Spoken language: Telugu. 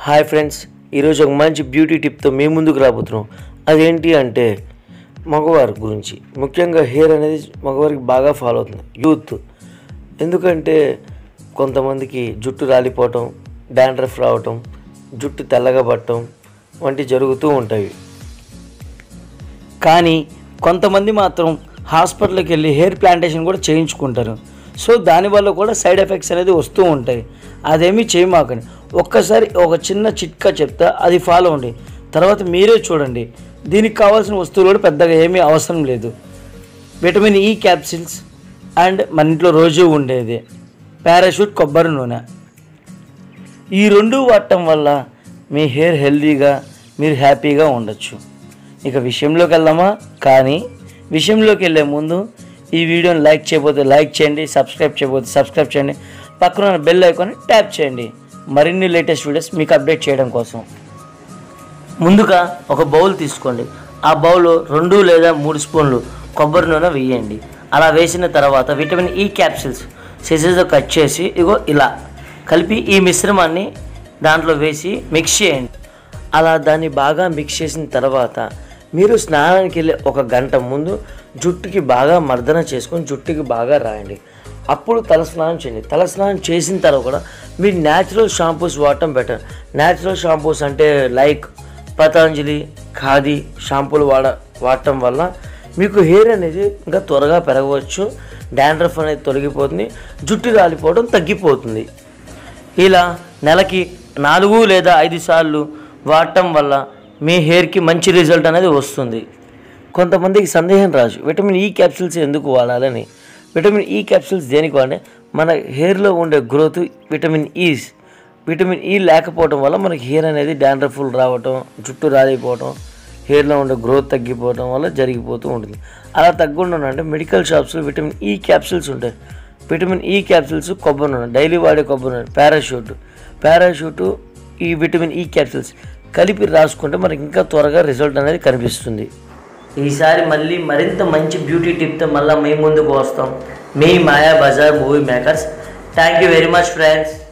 హాయ్ ఫ్రెండ్స్ ఈరోజు ఒక మంచి బ్యూటీ టిప్తో మీ ముందుకు రాబోతున్నాం అదేంటి అంటే మగవారి గురించి ముఖ్యంగా హెయిర్ అనేది మగవారికి బాగా ఫాలో అవుతుంది యూత్ ఎందుకంటే కొంతమందికి జుట్టు రాలిపోవటం డాండ్రఫ్ రావటం జుట్టు తెల్లగా పట్టడం వంటి జరుగుతూ ఉంటాయి కానీ కొంతమంది మాత్రం హాస్పిటల్కి వెళ్ళి హెయిర్ ప్లాంటేషన్ కూడా చేయించుకుంటారు సో దానివల్ల కూడా సైడ్ ఎఫెక్ట్స్ అనేది వస్తూ ఉంటాయి అదేమీ చేయమాకండి ఒక్కసారి ఒక చిన్న చిట్కా చెప్తా అది ఫాలో అండి తర్వాత మీరే చూడండి దీనికి కావాల్సిన వస్తువులు కూడా పెద్దగా ఏమీ అవసరం లేదు విటమిన్ ఈ క్యాప్సిల్స్ అండ్ మన ఇంట్లో రోజు ఉండేది పారాషూట్ కొబ్బరి నూనె ఈ రెండు వాడటం వల్ల మీ హెయిర్ హెల్తీగా మీరు హ్యాపీగా ఉండొచ్చు ఇక విషయంలోకి వెళ్దామా కానీ విషయంలోకి వెళ్ళే ముందు ఈ వీడియోని లైక్ చేయకపోతే లైక్ చేయండి సబ్స్క్రైబ్ చేయకపోతే సబ్స్క్రైబ్ చేయండి పక్కన ఉన్న బెల్ ఐకాన్ని ట్యాప్ చేయండి మరిన్ని లేటెస్ట్ వీడియోస్ మీకు అప్డేట్ చేయడం కోసం ముందుగా ఒక బౌల్ తీసుకోండి ఆ బౌల్లో రెండు లేదా మూడు స్పూన్లు కొబ్బరి నూనె వేయండి అలా వేసిన తర్వాత విటమిన్ ఈ క్యాప్సిల్స్ సిజెస్తో కట్ చేసి ఇగో ఇలా కలిపి ఈ మిశ్రమాన్ని దాంట్లో వేసి మిక్స్ చేయండి అలా దాన్ని బాగా మిక్స్ చేసిన తర్వాత మీరు స్నానానికి వెళ్ళే ఒక గంట ముందు జుట్టుకి బాగా మర్దన చేసుకొని జుట్టుకి బాగా రాయండి అప్పుడు తలస్నానం చేయండి తలస్నానం చేసిన తర్వాత కూడా మీరు న్యాచురల్ షాంపూస్ వాడటం బెటర్ న్యాచురల్ షాంపూస్ అంటే లైక్ పతంజలి ఖాదీ షాంపూలు వాడ వాడటం వల్ల మీకు హెయిర్ అనేది ఇంకా త్వరగా పెరగవచ్చు డాండ్రఫ్ అనేది తొలగిపోతుంది జుట్టు రాలిపోవడం తగ్గిపోతుంది ఇలా నెలకి నాలుగు లేదా ఐదు సార్లు వాడటం వల్ల మీ హెయిర్కి మంచి రిజల్ట్ అనేది వస్తుంది కొంతమందికి సందేహం రాజు విటమిన్ ఈ క్యాప్సూల్స్ ఎందుకు వాడాలని విటమిన్ ఈ క్యాప్సూల్స్ దేనికి వాడే మన హెయిర్లో ఉండే growth vitamin is vitamin E లేకపోవడం వల్ల మనకి హెయిర్ అనేది డాండ్రఫుల్ రావటం జుట్టు రాలిపోవటం హెయిర్లో ఉండే గ్రోత్ తగ్గిపోవడం వల్ల జరిగిపోతూ ఉంటుంది అలా తగ్గకుండా అంటే మెడికల్ షాప్స్లో విటమిన్ ఈ క్యాప్సూల్స్ ఉంటాయి విటమిన్ ఈ క్యాప్సూల్స్ కొబ్బరి నూనె డైలీ వాడే కొబ్బరి నూనె పారాషూట్ పారాషూట్ ఈ విటమిన్ ఈ క్యాప్సూల్స్ కలిపి రాసుకుంటే మనకి ఇంకా త్వరగా రిజల్ట్ అనేది కనిపిస్తుంది ఈసారి మళ్ళీ మరింత మంచి బ్యూటీ టిప్తో మళ్ళీ మీ ముందుకు వస్తాం మీ Maya Bazaar movie makers thank you very much friends